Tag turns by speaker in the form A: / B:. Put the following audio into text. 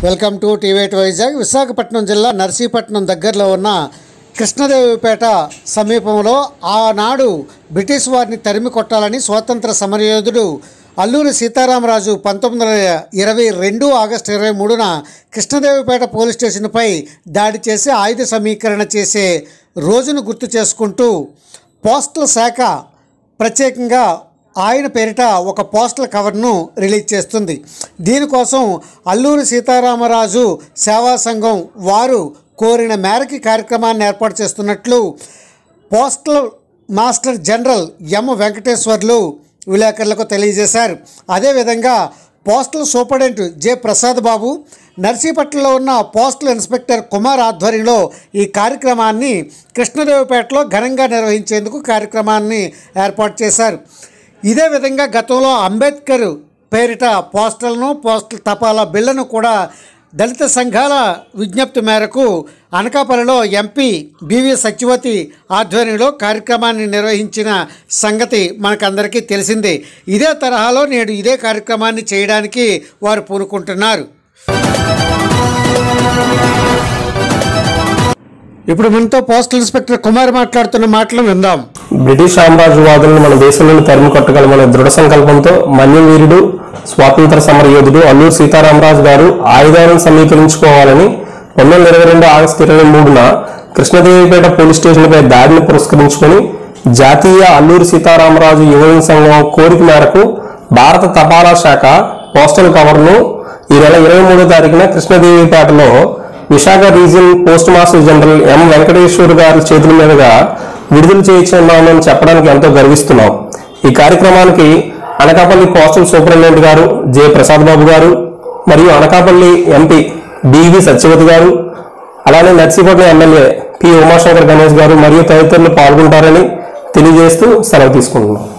A: welcome to టీవేట్ వైజాగ్ విశాఖపట్నం జిల్లా నర్సీపట్నం దగ్గరలో ఉన్న కృష్ణదేవిపేట సమీపంలో ఆనాడు బ్రిటిష్ వారిని తరిమి కొట్టాలని స్వాతంత్ర సమరయోధుడు అల్లూరి సీతారామరాజు పంతొమ్మిది వందల ఇరవై రెండు ఆగస్టు ఇరవై మూడున కృష్ణదేవిపేట పోలీస్ స్టేషన్పై దాడి చేసి ఆయుధ సమీకరణ చేసే రోజును గుర్తు చేసుకుంటూ పోస్టల్ శాఖ ప్రత్యేకంగా ఆయన పేరిట ఒక పోస్టల్ కవర్ను రిలీజ్ చేస్తుంది దీనికోసం అల్లూరి సీతారామరాజు సేవా సంఘం వారు కోరిన మేరకి కార్యక్రమాన్ని ఏర్పాటు చేస్తున్నట్లు postal master general M Venkateswarlu విలేకరులకు తెలియజేశారు అదేవిధంగా postal superintendent J Prasad Babu నర్సీపట్నంలో ఉన్న పోస్టల్ ఇన్స్పెక్టర్ కుమార్ ఆధ్వర్యంలో ఈ కార్యక్రమాన్ని కృష్ణదేవపేటలో ఘనంగా నిర్వహించేందుకు కార్యక్రమాన్ని ఏర్పాటు చేశారు ఇదే విధంగా గతంలో అంబేద్కర్ పేరిట పోస్టల్ను పోస్టల్ తపాలా బిళ్లను కూడా దళిత సంఘాల విజ్ఞప్తి మేరకు అనకాపల్లిలో ఎంపీ బివి సత్యవతి ఆధ్వర్యంలో కార్యక్రమాన్ని నిర్వహించిన సంగతి మనకందరికీ తెలిసిందే ఇదే తరహాలో నేడు ఇదే కార్యక్రమాన్ని చేయడానికి వారు పూనుకుంటున్నారు ఇప్పుడు మనతో పోస్టల్ ఇన్స్పెక్టర్ కుమార్ మాట్లాడుతున్న మాటలు విందాం
B: బ్రిటిష్ సామ్రాజ్యవాదులను మన దేశంలోని తరిమి కొట్టగలమనే దృఢ సంకల్పంతో మన్యం వీరుడు స్వాతంత్ర సమర యోధుడు అల్లూరు సీతారామరాజు గారు ఆయుధాలను సమీకరించుకోవాలని పంతొమ్మిది వందల ఇరవై రెండు ఆగస్టు ఇరవై మూడున కృష్ణదేవిపేట పోలీస్ స్టేషన్పై దాడిని పురస్కరించుకొని జాతీయ అల్లూరి సీతారామరాజు యువజన సంఘం కోరిక మేరకు భారత తపాలా శాఖ పోస్టల్ కవర్ను ఈ నెల ఇరవై మూడో తారీఖున కృష్ణదేవిపేటలో Visakha region post master general M Venkateswar గారి చేతుల మీదుగా విడుదల చేయించున్నామని చెప్పడానికి ఎంతో గర్విస్తున్నాం ఈ కార్యక్రమానికి Anakapalli postal superintendent garu J Prasad Babu garu మరియు అనకాపల్లి ఎంపీ బివి సత్యవతి గారు అలానే నర్సీపట్నం ఎమ్మెల్యే పి ఉమాశంకర్ గణేష్ గారు మరియు తదితరులు పాల్గొంటారని తెలియజేస్తూ సెలవు తీసుకుంటున్నాం